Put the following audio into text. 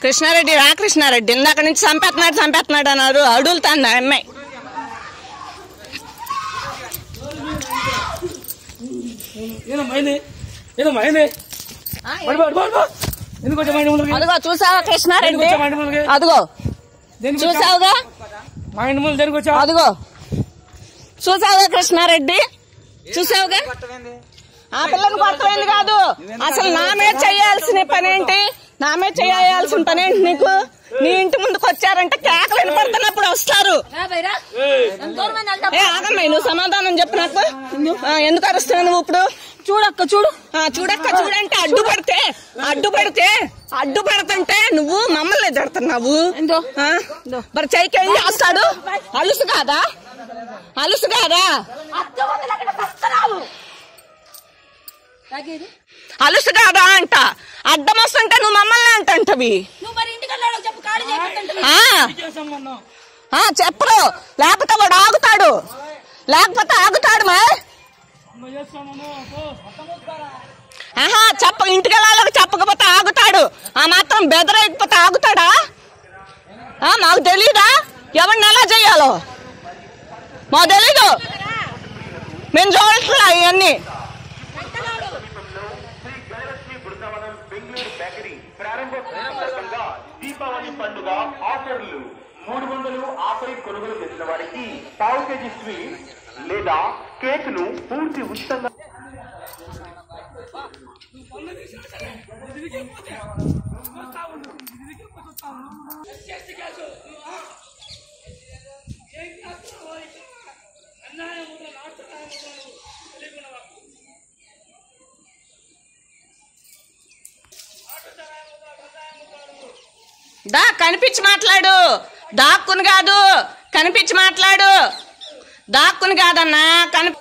కృష్ణారెడ్డి రా కృష్ణారెడ్డి ఇందాక నుంచి చంపేస్తున్నాడు చంపేస్తున్నాడు అన్నారు అడుగుతాను ఆ అమ్మాయి ఏదమ్మా అయింది ఏదమ్మా అయింది పడు పడు పడు పడు. ఎందుకు వచ్చా మా ఇంటి ముందుకి అదిగో చూసావా కృష్ణారెడ్డి దేనికి వచ్చా మా ఇంటి ముందుకి అదిగో దేనికి వచ్చా? చూసావుగా మా ఇంటి ముందు దేనికి వచ్చా అదిగో చూసావుగా కృష్ణారెడ్డి చూసావుగా ఆ పిల్లని కొట్టలేదు కాదు అసలు నా మీద చేయాల్సిన పని ఏంటి నా మీద చేయాల్సిన పని ఏంటి నీకు నీ ఇంటి ముందుకు వచ్చారంటే కేకలు వినపడుతున్నప్పుడు వస్తారు ఏ ఆగమ్మాయి నువ్వు సమాధానం చెప్పు నాకు ఆ, ఎందుకు అరుస్తున్నావు నువ్వు ఇప్పుడు చూడక్క చూడు ఆ, చూడక్క చూడంటే అడ్డుపడితే అడ్డుపడితే అడ్డుపడుతుంటే నువ్వు మమ్మల్ని తిడుతున్నావు ఆ? మరి చైకి ఏం చేస్తాడు అలుసు కాదా అలుసు కాదా అలుసు కాదా అంట అడ్డం వస్తుంటే నువ్వు మమ్మల్ని అంటంటవి నువ్వు మరి ఇంటికి వెళ్ళాడు చెప్పు కాడు చేయకుంటుంటే ఆ నీకే సంబంధం ఆ, చెప్పరు లేకపోతే వాడు ఆగుతాడు లేకపోతే ఆగుతాడు మా అమ్మ చేస్తాను పో ఆహా చెప్ప ఇంటికి వెళ్ళాలని చెప్పకపోతే ఆగుతాడు ఆ మాత్రం బెదరైపోతే ఆగుతాడా ఆ, మాకు తెలీదా ఎవరిని ఎలా చెయ్యాలో మాకు తెలీదు మేము చూడట్లా ఇవన్నీ శ్రీ బృందావనం బెంగళూరు బేకరీ ప్రారంభోత్సవం సందర్భంగా దీపావళి పండుగ ఆఫర్లు మూడు వందలు ఆపై కొనుగోలు చేసిన వారికి పావు కేజీ స్వీట్ లేదా కేక్ ను పూర్తి ఉచితంగా దా కనిపించి మాట్లాడు దాక్కుని కాదు కనిపించి మాట్లాడు దాక్కుని కాదన్నా కని